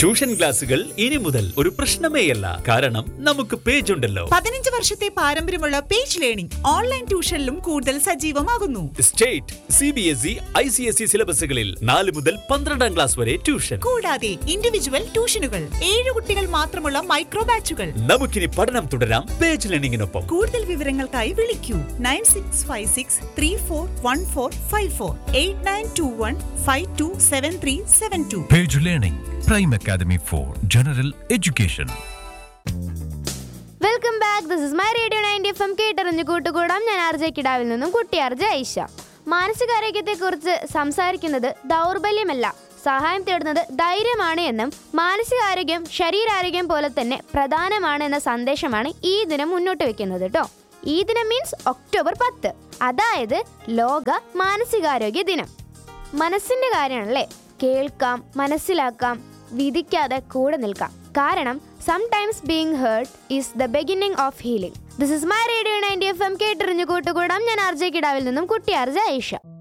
Tuition ക്ലാസുകൾ ഇനി മുതൽ ഒരു പ്രശ്നമേയല്ല കാരണം നമുക്ക് പേജ് ഉണ്ടല്ലോ പതിനഞ്ച് വർഷത്തെ പാരമ്പര്യമുള്ള പേജ് ലേണിംഗ് ഓൺലൈൻ ട്യൂഷനിലും കൂടുതൽ സജീവമാകുന്നു state C B S E I C S E സിലബസുകളിൽ നാല് മുതൽ പന്ത്രണ്ടാം ക്ലാസ് വരെ ട്യൂഷൻ കൂടാതെ ഇൻഡിവിജ്വൽ ട്യൂഷനുകൾ ഏഴ് കുട്ടികൾ മാത്രമുള്ള മൈക്രോ ബാച്ചുകൾ നമുക്കിനി പഠനം തുടരാം പേജ് ലേണിംഗിനൊപ്പം കൂടുതൽ വിവരങ്ങൾക്കായി വിളിക്കൂ nine six five six three four one four five four eight nine two one five two seven three seven two Page Learning, Prime Academy for General Education. Welcome back this is my radio ninety F M കേട്ടറിഞ്ഞ് കൂട്ടുകൂടാം ഞാൻ R J കിടാവിൽ നിന്നും കുട്ടി R J Aisha മാനസികാരോഗ്യത്തെക്കുറിച്ച് സംസാരിക്കുന്നത് ദൗർബല്യമല്ല സഹായം തേടുന്നത് ധൈര്യമാണ് എന്നും മാനസികാരോഗ്യം ശരീരാരോഗ്യം പോലെ തന്നെ പ്രധാനമാണ് എന്ന സന്ദേശമാണ് ഈ ദിനം മുന്നോട്ട് വെക്കുന്നത് കേട്ടോ ഈ ദിനം മീൻസ് ഒക്ടോബർ പത്ത് അതായത് ലോക മാനസികാരോഗ്യ ദിനം മനസ്സിന്റെ കാര്യമാണല്ലേ കേൾക്കാം മനസ്സിലാക്കാം വിധിക്കാതെ കൂടെ നിൽക്കാം കാരണം sometimes being hurt is the beginning of healing this is my radio ninety F M കേട്ടെറിഞ്ഞു കൂട്ടുകൂടാം ഞാൻ ആർ ജെ കിടാവിൽ നിന്നും കുട്ടി ആർ ജെ ഐഷ